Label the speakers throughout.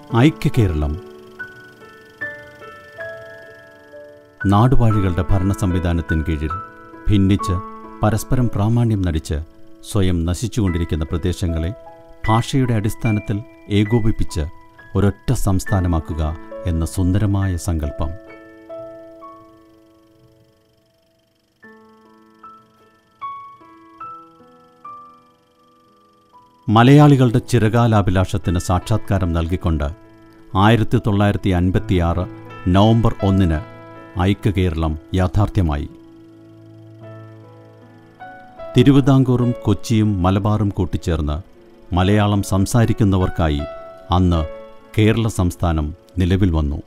Speaker 1: ഐക്യ കേരളം നാടുവാഴികളുടെ ഭരണ സംവിധാനത്തിന് കീഴിൽ ഭിന്നിച്ച് പരസ്പരം പ്രാമാണ്യം നടിച്ച് സ്വയം നശിച്ചുകൊണ്ടിരിക്കുന്ന പ്രദേശങ്ങളെ ഭാഷയുടെ അടിസ്ഥാനത്തിൽ ഏകോപിപ്പിച്ച് ഒരൊറ്റ സംസ്ഥാനമാക്കുക എന്ന സുന്ദരമായ സങ്കല്പം മലയാളികളുടെ ചിരകാലാഭിലാഷത്തിന് സാക്ഷാത്കാരം നൽകിക്കൊണ്ട് ആയിരത്തി തൊള്ളായിരത്തി അൻപത്തിയാറ് നവംബർ ഒന്നിന് ഐക്യ കേരളം യാഥാർത്ഥ്യമായി തിരുവിതാംകൂറും കൊച്ചിയും മലബാറും കൂട്ടിച്ചേർന്ന് മലയാളം സംസാരിക്കുന്നവർക്കായി അന്ന് കേരള സംസ്ഥാനം നിലവിൽ വന്നു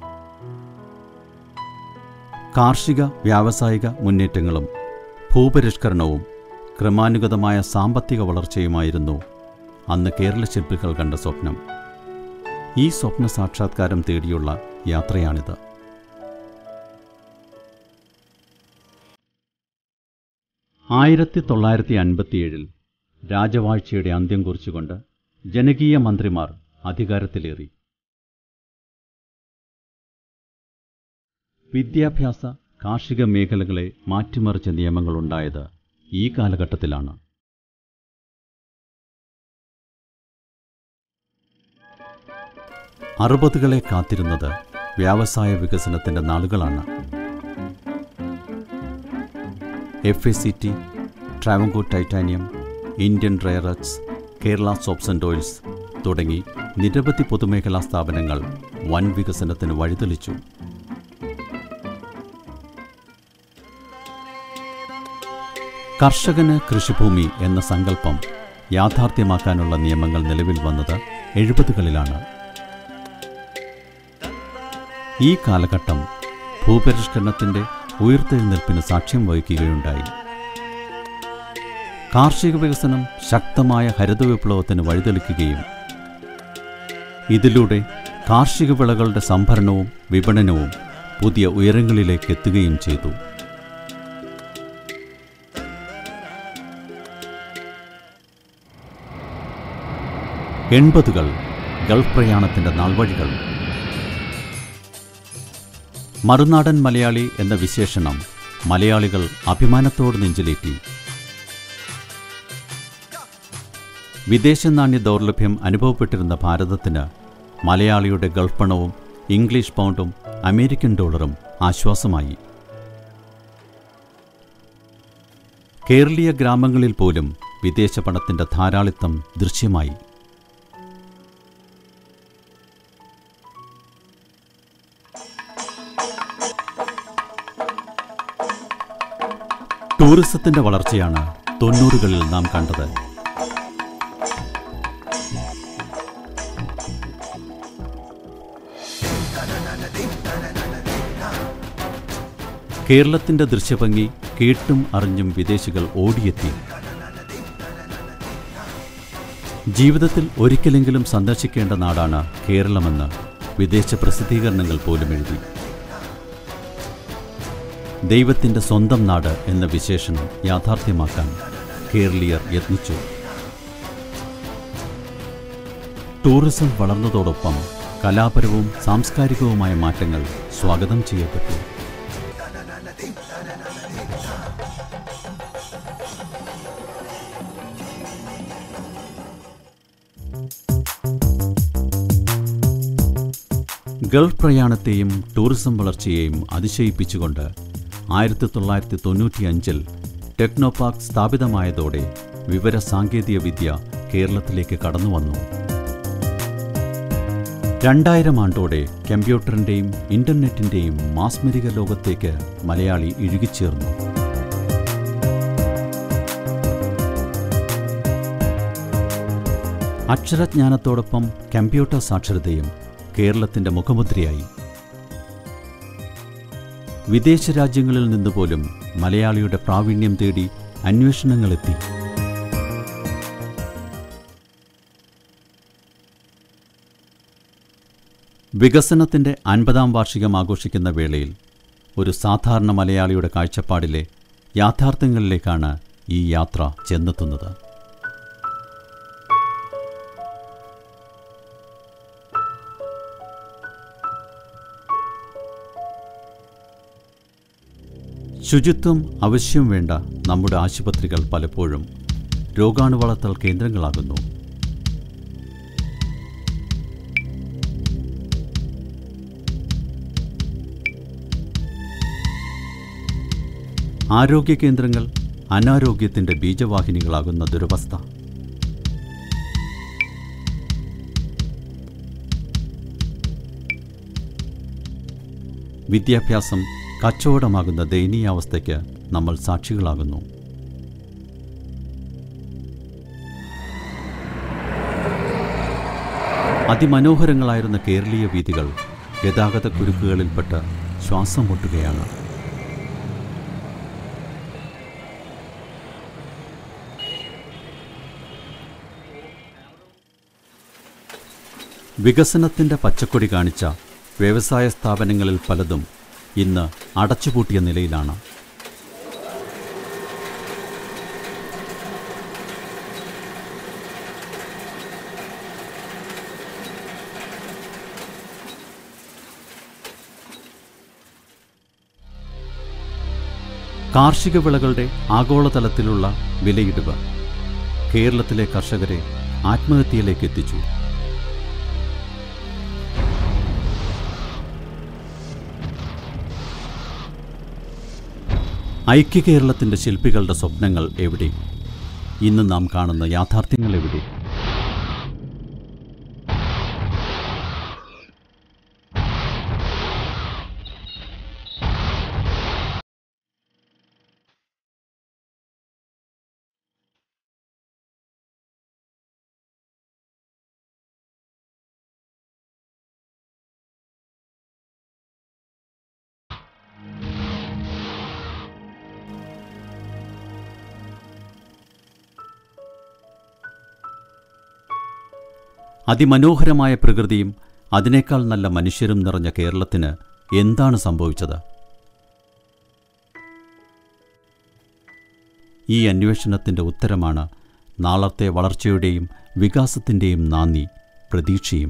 Speaker 1: കാർഷിക വ്യാവസായിക മുന്നേറ്റങ്ങളും ഭൂപരിഷ്കരണവും ക്രമാനുഗതമായ സാമ്പത്തിക വളർച്ചയുമായിരുന്നു അന്ന് കേരള ശില്പികൾ കണ്ട സ്വപ്നം ഈ സ്വപ്ന സാക്ഷാത്കാരം തേടിയുള്ള യാത്രയാണിത് ആയിരത്തി തൊള്ളായിരത്തി അൻപത്തിയേഴിൽ രാജവാഴ്ചയുടെ അന്ത്യം കുറിച്ചുകൊണ്ട് ജനകീയ മന്ത്രിമാർ അധികാരത്തിലേറി വിദ്യാഭ്യാസ കാർഷിക മേഖലകളെ മാറ്റിമറിച്ച നിയമങ്ങളുണ്ടായത് ഈ കാലഘട്ടത്തിലാണ് അറുപതുകളെ കാത്തിരുന്നത് വ്യാവസായ വികസനത്തിന്റെ നാളുകളാണ് F A C T Travancore titanium Indian rare earths Kerala soaps and oils തുടങ്ങി നിരവധി പൊതുമേഖലാ സ്ഥാപനങ്ങൾ വൻ വികസനത്തിന് വഴിതെളിച്ചു കർഷകന് കൃഷിഭൂമി എന്ന സങ്കല്പം യാഥാർത്ഥ്യമാക്കാനുള്ള നിയമങ്ങൾ നിലവിൽ വന്നത് എഴുപതുകളിലാണ് ഈ കാലഘട്ടം ഭൂപരിഷ്കരണത്തിന്റെ ഉയർത്തെഴുന്നേൽപ്പിന് സാക്ഷ്യം വഹിക്കുകയുണ്ടായി കാർഷിക വികസനം ശക്തമായ ഹരിത വിപ്ലവത്തിന് വഴിതെളിക്കുകയും ഇതിലൂടെ കാർഷിക വിളകളുടെ സംഭരണവും വിപണനവും പുതിയ ഉയരങ്ങളിലേക്ക് എത്തുകയും ചെയ്തു എൺപതുകൾ ഗൾഫ് പ്രയാണത്തിന്റെ നാൾവഴികൾ മറുനാടൻ മലയാളി എന്ന വിശേഷണം മലയാളികൾ അഭിമാനത്തോട് നെഞ്ചിലേറ്റി വിദേശ നാണ്യ ദൗർലഭ്യം അനുഭവപ്പെട്ടിരുന്ന ഭാരതത്തിന് മലയാളിയുടെ ഗൾഫ് പണവും ഇംഗ്ലീഷ് പൗണ്ടും അമേരിക്കൻ ഡോളറും ആശ്വാസമായി കേരളീയ ഗ്രാമങ്ങളിൽ പോലും വിദേശ പണത്തിന്റെ ധാരാളിത്തം ദൃശ്യമായി ടൂറിസത്തിന്റെ വളർച്ചയാണ് തൊണ്ണൂറുകളിൽ നാം കണ്ടത് കേരളത്തിന്റെ ദൃശ്യഭംഗി കേട്ടും അറിഞ്ഞും വിദേശികൾ ഓടിയെത്തി ജീവിതത്തിൽ ഒരിക്കലെങ്കിലും സന്ദർശിക്കേണ്ട നാടാണ് കേരളമെന്ന് വിദേശ പ്രസിദ്ധീകരണങ്ങൾ പോലും എഴുതി ദൈവത്തിന്റെ സ്വന്തം നാട് എന്ന വിശേഷണം യാഥാർത്ഥ്യമാക്കാൻ കേരളീയർ യത്നിച്ചു ടൂറിസം വളർന്നതോടൊപ്പം കലാപരവും സാംസ്കാരികവുമായ മാറ്റങ്ങൾ സ്വാഗതം ചെയ്യപ്പെട്ടു ഗൾഫ് പ്രയാണത്തെയും ടൂറിസം വളർച്ചയെയും അതിശയിപ്പിച്ചുകൊണ്ട് ആയിരത്തി തൊള്ളായിരത്തി തൊണ്ണൂറ്റിയഞ്ചിൽ ടെക്നോപാർക്ക് സ്ഥാപിതമായതോടെ വിവര സാങ്കേതിക വിദ്യ കേരളത്തിലേക്ക് കടന്നുവന്നു രണ്ടായിരം ആണ്ടോടെ കമ്പ്യൂട്ടറിൻ്റെയും ഇൻ്റർനെറ്റിൻ്റെയും മാസ്മരിക ലോകത്തേക്ക് മലയാളി ഇഴുകിച്ചേർന്നു അക്ഷരജ്ഞാനത്തോടൊപ്പം കമ്പ്യൂട്ടർ സാക്ഷരതയും കേരളത്തിന്റെ മുഖമുദ്രയായി വിദേശ രാജ്യങ്ങളിൽ നിന്നുപോലും മലയാളിയുടെ പ്രാവീണ്യം തേടി അന്വേഷണങ്ങളെത്തി വികസനത്തിന്റെ അൻപതാം വാർഷികം ആഘോഷിക്കുന്ന വേളയിൽ ഒരു സാധാരണ മലയാളിയുടെ കാഴ്ചപ്പാടിലെ യാഥാർത്ഥ്യങ്ങളിലേക്കാണ് ഈ യാത്ര ചെന്നെത്തുന്നത് ശുചിത്വം അവശ്യം വേണ്ട നമ്മുടെ ആശുപത്രികൾ പലപ്പോഴും രോഗാണു വളർത്തൽ കേന്ദ്രങ്ങളാകുന്നു ആരോഗ്യ കേന്ദ്രങ്ങൾ അനാരോഗ്യത്തിൻ്റെ ബീജവാഹിനികളാകുന്ന ദുരവസ്ഥ വിദ്യാഭ്യാസം കച്ചവടമാകുന്ന ദയനീയാവസ്ഥയ്ക്ക് നമ്മൾ സാക്ഷികളാകുന്നു അതിമനോഹരങ്ങളായിരുന്ന കേരളീയ വീഥികൾ ഗതാഗത കുരുക്കുകളിൽപ്പെട്ട് ശ്വാസം മുട്ടുകയാണ് വികസനത്തിൻ്റെ പച്ചക്കൊടി കാണിച്ച വ്യവസായ സ്ഥാപനങ്ങളിൽ പലതും ഇന്ന് അടച്ചുപൂട്ടിയ നിലയിലാണ് കാർഷിക വിളകളുടെ ആഗോളതലത്തിലുള്ള വിലയിടിവ് കേരളത്തിലെ കർഷകരെ ആത്മഹത്യയിലേക്ക് എത്തിച്ചു ഐക്യ കേരളത്തിൻ്റെ ശില്പികളുടെ സ്വപ്നങ്ങൾ എവിടെ ഇന്ന് നാം കാണുന്ന യാഥാർത്ഥ്യങ്ങൾ എവിടെ അതിമനോഹരമായ പ്രകൃതിയും അതിനേക്കാൾ നല്ല മനുഷ്യരും നിറഞ്ഞ കേരളത്തിന് എന്താണ് സംഭവിച്ചത് ഈ അന്വേഷണത്തിൻ്റെ ഉത്തരമാണ് നാളത്തെ വളർച്ചയുടെയും വികാസത്തിൻ്റെയും നാന്ദി പ്രതീക്ഷയും